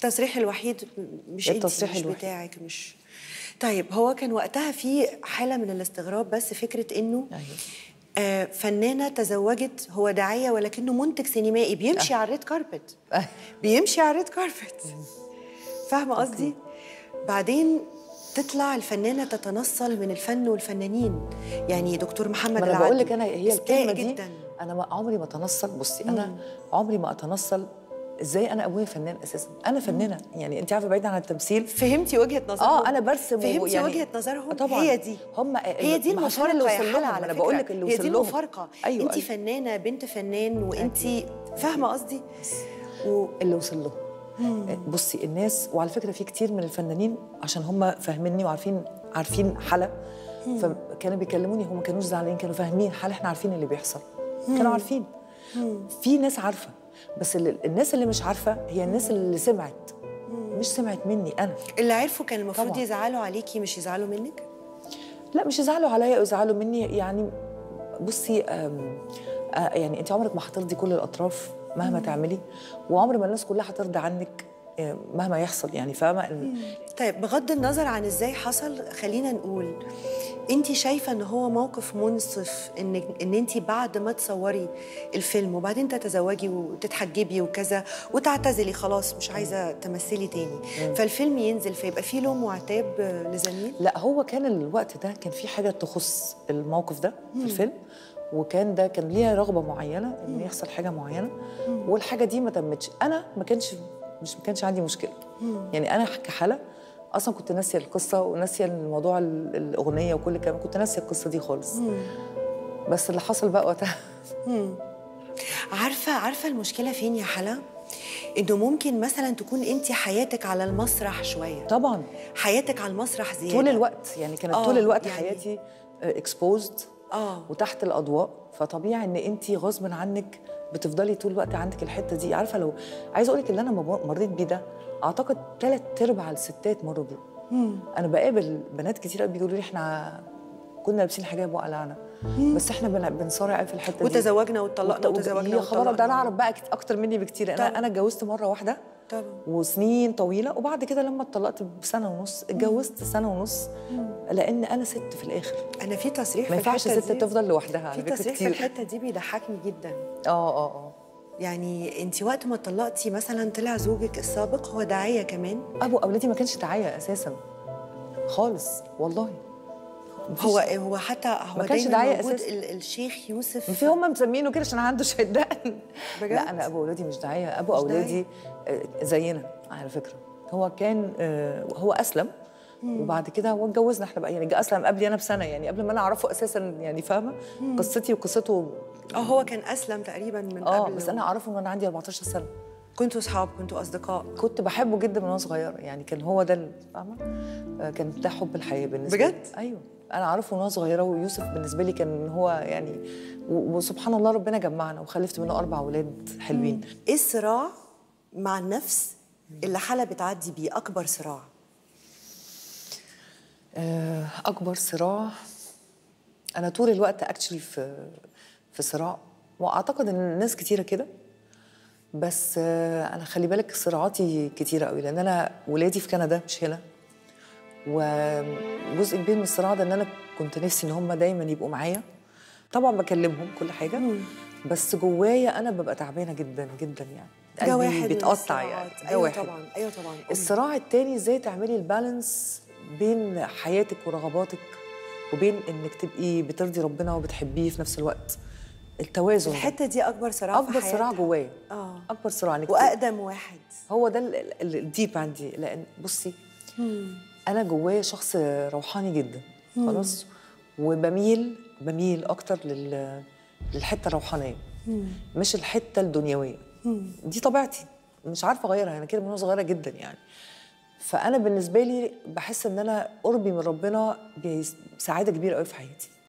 التصريح الوحيد مش انت التصريح مش الوحيد. بتاعك مش طيب هو كان وقتها في حاله من الاستغراب بس فكره انه أيوة. آه فنانه تزوجت هو داعيه ولكنه منتج سينمائي بيمشي على الريد كاربت أه. بيمشي على الريد كاربت فاهمه قصدي بعدين تطلع الفنانه تتنصل من الفن والفنانين يعني دكتور محمد ما انا العدل بقول لك انا هي استاء الكلمه دي جدا انا ما عمري ما اتنصل بصي انا عمري ما اتنصل ازاي انا ابويا فنان اساسا انا فنانه يعني انت عارفه بعيدا عن التمثيل فهمتي وجهه نظرهم اه انا برسم فهمتي يعني وجهه نظرهم طبعا هي دي هم هي دي ما عشان اللي المفارقه وصل يا لهم حلا على انا فكرة. بقول لك اللي هي وصل دي لهم المفارقه ايوه انت أيوة. فنانه بنت فنان وانت فاهمه قصدي و... اللي وصل لهم بصي الناس وعلى فكره في كتير من الفنانين عشان هم فاهميني وعارفين عارفين حلا فكانوا بيكلموني هم ما كانوش زعلانين كانوا فاهمين حلا احنا عارفين اللي بيحصل كانوا عارفين في ناس عارفه بس اللي الناس اللي مش عارفه هي الناس اللي سمعت مش سمعت مني انا اللي عرفوا كان المفروض طبعاً. يزعلوا عليكي مش يزعلوا منك لا مش يزعلوا عليا او يزعلوا مني يعني بصي أم آه يعني انت عمرك ما هترضي كل الاطراف مهما تعملي وعمر ما الناس كلها هترضى عنك آه، مهما يحصل يعني فاهمه إن- طيب بغض النظر عن ازاي حصل خلينا نقول انت شايفه ان هو موقف منصف ان ان انت بعد ما تصوري الفيلم وبعدين تتزوجي وتتحجبي وكذا وتعتزلي خلاص مش عايزه تمثلي تاني فالفيلم ينزل فيبقى فيه لوم وعتاب آه، لزميل لا هو كان الوقت ده كان في حاجه تخص الموقف ده في الفيلم وكان ده كان ليها رغبه معينه ان يحصل حاجه معينه والحاجه دي ما تمتش انا ما كانش مش ما كانش عندي مشكله يعني انا كحاله اصلا كنت ناسيه القصه وناسيه الموضوع ال- الاغنيه وكل الكلام كنت ناسيه القصه دي خالص بس اللي حصل بقى وقتها عارفه عارفه المشكله فين يا حلا انه ممكن مثلا تكون انت حياتك على المسرح شويه طبعا حياتك على المسرح زياده طول الوقت يعني كانت آه، طول الوقت يعني- حياتي اكسبوزد اه وتحت الاضواء فطبيعي ان انت غصب عنك بتفضلي طول الوقت عندك الحته دي عارفه لو عايزه اقول لك اللي انا مر- مريت بيه ده اعتقد ثلاث ارباع الستات مروا بيه انا بقابل بنات كتير قوي بيقولوا لي احنا كنا لابسين حجاب وقلعنا بس احنا بن- بنصارع قوي في الحته دي وتزوجنا واتطلقنا وت- وتزوجنا يا خبر ده انا واتطلقنا. اعرف بقى كت- اكتر مني بكتير طبعاً. انا انا اتجوزت مره واحده طبعا وسنين طويله وبعد كده لما اتطلقت بسنه ونص اتجوزت سنه ونص لان انا ست في الاخر انا في تصريح ما في ينفعش الحتة ست دي- تفضل لوحدها في على فكره تصريح في كتير الحته دي بيضحكني جدا اه اه اه يعني انت وقت ما اتطلقتي مثلا طلع زوجك السابق هو داعيه كمان ابو اولادي ما كانش دعايه اساسا خالص والله مفيش- هو هو حتى هو ما كانش دايما داعية موجود أساساً. ال- الشيخ يوسف في هم مسمينه كده عشان عنده شدان بجد؟ لا انا ابو اولادي مش دعايه ابو مش اولادي آه، زينا على فكره هو كان آه، هو اسلم وبعد كده هو اتجوزنا احنا بقى يعني جه اسلم قبلي انا بسنه يعني قبل ما انا اعرفه اساسا يعني فاهمه قصتي وقصته اه هو كان اسلم تقريبا من اه قبل بس انا اعرفه من وانا عندي 14 سنه كنتوا اصحاب كنتوا اصدقاء كنت بحبه جدا من وانا صغيره يعني كان هو ده ال- فاهمه آه، كان ده حب الحياه بالنسبه بجد؟ لي ايوه انا عارفه من وانا صغيره ويوسف بالنسبه لي كان هو يعني و- وسبحان الله ربنا جمعنا وخلفت منه اربع اولاد حلوين ايه الصراع مع النفس اللي حلا بتعدي بيه اكبر صراع آه، اكبر صراع انا طول الوقت اكشلي في في صراع واعتقد ان الناس كتيره كده بس آه، انا خلي بالك صراعاتي كتيره قوي لان انا ولادي في كندا مش هنا وجزء كبير من الصراع ده ان انا كنت نفسي ان هم دايما يبقوا معايا طبعا بكلمهم كل حاجه بس جوايا انا ببقى تعبانه جدا جدا يعني ده قلبي واحد من بيتقطع يعني الصراعات. ده ايوه واحد. طبعا ايوه طبعا أم. الصراع التاني ازاي تعملي البالانس بين حياتك ورغباتك وبين انك تبقي بترضي ربنا وبتحبيه في نفس الوقت التوازن ده. الحته دي اكبر صراع في اكبر صراع حياتها. جوايا اه اكبر صراع انك واقدم واحد هو ده ال- ال- الديب عندي لان بصي انا جوايا شخص روحاني جدا خلاص وبميل بميل اكتر لل للحته الروحانيه مش الحته الدنيويه دي طبيعتي مش عارفه اغيرها انا كده من وانا صغيره جدا يعني فانا بالنسبه لي بحس ان انا قربي من ربنا بيس- سعاده كبيره قوي في حياتي